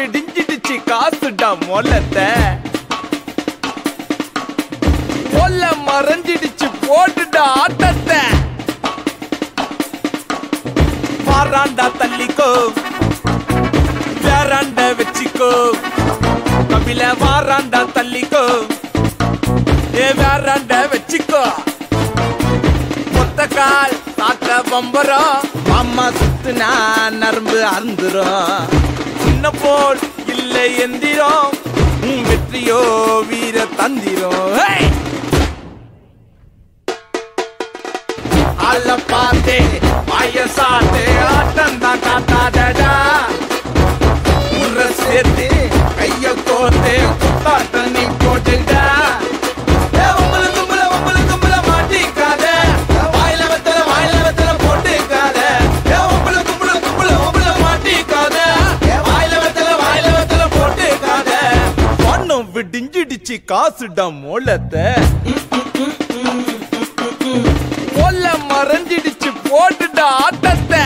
விடிஞ்சிடுச்சு காசுடா மொல்லத்தை ஒல்ல மறைஞ்சிடுச்சு போட்டுடா ஆட்டத்தை வாராண்டா தள்ளிக்கோ வேறாண்ட வச்சுக்கோ கபில வாராண்டா தள்ளிக்கோ ஏ வேறாண்ட வச்சுக்கோ மொத்த கால் தாக்க பம்பரம் அம்மா சுத்துனா நரம்பு அறுந்துரும் சின்ன போல் இல்லை எந்திரம் உன் வெற்றியோ வீர தந்திரம் ஹே! அல்ல பார்த்தே வயசாத்தே ஆட்டம் தான் காட்டாதடா உர சேர்த்து கைய கோர்த்து குத்தாட்டம் நீ போட்டுடா ஏ, உம்புல கும்புல, உம்புல கும்புல மாட்டிக்காத. வாயில வெத்தல, வாயில வெத்தல போட்டுக்காத. ஏ, உம்புல கும்புல, கும்புல, உம்புல மாட்டிக்காத. வாயில வெத்தல, வாயில வெத்தல போட்டுக்காத. பொண்ணும் விடிஞ்சிடுச்சு காசுடா மோளத்தை கொல்ல மறைஞ்சிடுச்சு போட்டுடா ஆட்டத்தை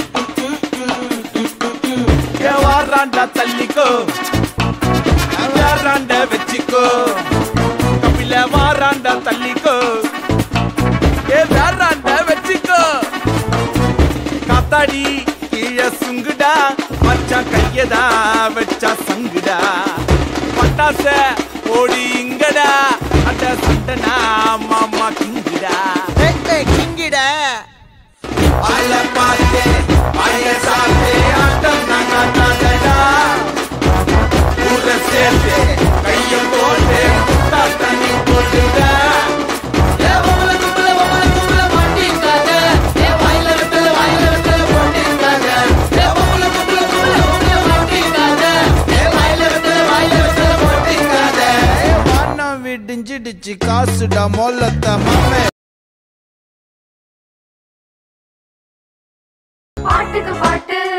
ஏ, வாராண்டா தள்ளிக்கோ வேறாண்ட வச்சுக்கோ கபில வாராண்டா தள்ளிக்கோ ஏ வேறாண்ட வச்சுக்கோ காத்தாடி கீழே சுங்குடா மச்சான் கையதா வச்சா சங்குடா பட்டாச ஓடி இங்கடா அட சண்டனா மாமா கிங்குடா கிங்கிடா அல பாத்தே அய சாத்தே ஆட்டம் நாங்க தாண்டடா ஊர சேர்த்து கைய போட்டு குத்தா தண்ணி போட்டுடா ஏ ஒவ்வொரு கும்பல ஒவ்வொரு கும்பல மாட்டிக்காத ஏ வாயில வெத்தல வாயில வெத்தல போட்டிக்காத ஏ ஒவ்வொரு கும்பல கும்பல ஒவ்வொரு மாட்டிக்காத ஏ வாயில வெத்தல வாயில வெத்தல போட்டிக்காத வானம் விடிஞ்சிடுச்சு காசுடா மொல்லத்த மாமே பாட்டுக்கு பாட்டு